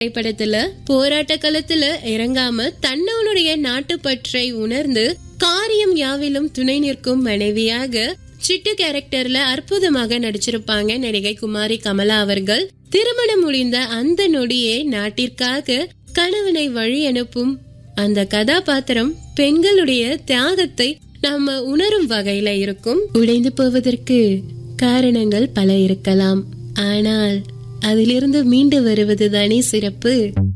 திரைப்படத்துல போராட்ட களத்துல இறங்காம தன்னவனுடைய நாட்டுப்பற்றை உணர்ந்து காரியம் யாவிலும் துணை நிற்கும் மனைவியாக சிட்டு கேரக்டர்ல அற்புதமாக நடிச்சிருப்பாங்க நடிகை குமாரி கமலா அவர்கள் திருமணம் முடிந்த அந்த நொடியே நாட்டிற்காக கணவனை வழி அனுப்பும் அந்த கதாபாத்திரம் பெண்களுடைய தியாகத்தை நம்ம உணரும் வகையில இருக்கும் உடைந்து போவதற்கு காரணங்கள் பல இருக்கலாம் ஆனால் அதிலிருந்து மீண்டு வருவதுதானே சிறப்பு